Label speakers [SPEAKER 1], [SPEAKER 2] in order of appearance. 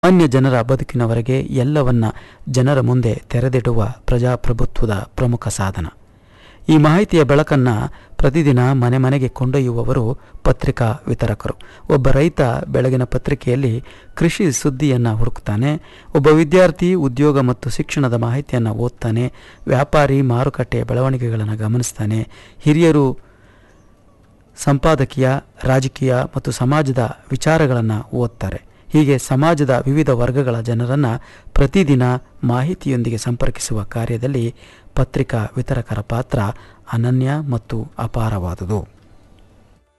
[SPEAKER 1] ಸಾಮಾನ್ಯ ಜನರ ಬದುಕಿನವರೆಗೆ ಎಲ್ಲವನ್ನ ಜನರ ಮುಂದೆ ತೆರೆದಿಡುವ ಪ್ರಜಾಪ್ರಭುತ್ವದ ಪ್ರಮುಖ ಸಾಧನ ಈ ಮಾಹಿತಿಯ ಬೆಳಕನ್ನು ಪ್ರತಿದಿನ ಮನೆ ಮನೆಗೆ ಕೊಂಡೊಯ್ಯುವವರು ಪತ್ರಿಕಾ ವಿತರಕರು ಒಬ್ಬ ರೈತ ಬೆಳಗಿನ ಪತ್ರಿಕೆಯಲ್ಲಿ ಕೃಷಿ ಸುದ್ದಿಯನ್ನು ಹುಡುಕ್ತಾನೆ ಒಬ್ಬ ವಿದ್ಯಾರ್ಥಿ ಉದ್ಯೋಗ ಮತ್ತು ಶಿಕ್ಷಣದ ಮಾಹಿತಿಯನ್ನು ಓದ್ತಾನೆ ವ್ಯಾಪಾರಿ ಮಾರುಕಟ್ಟೆಯ ಬೆಳವಣಿಗೆಗಳನ್ನು ಗಮನಿಸ್ತಾನೆ ಹಿರಿಯರು ಸಂಪಾದಕೀಯ ರಾಜಕೀಯ ಮತ್ತು ಸಮಾಜದ ವಿಚಾರಗಳನ್ನು ಓದ್ತಾರೆ ಹೀಗೆ ಸಮಾಜದ ವಿವಿಧ ವರ್ಗಗಳ ಜನರನ್ನು ಪ್ರತಿದಿನ ಮಾಹಿತಿಯೊಂದಿಗೆ ಸಂಪರ್ಕಿಸುವ ಕಾರ್ಯದಲ್ಲಿ ಪತ್ರಿಕಾ ವಿತರಕರ ಪಾತ್ರ ಅನನ್ಯ ಮತ್ತು ಅಪಾರವಾದುದು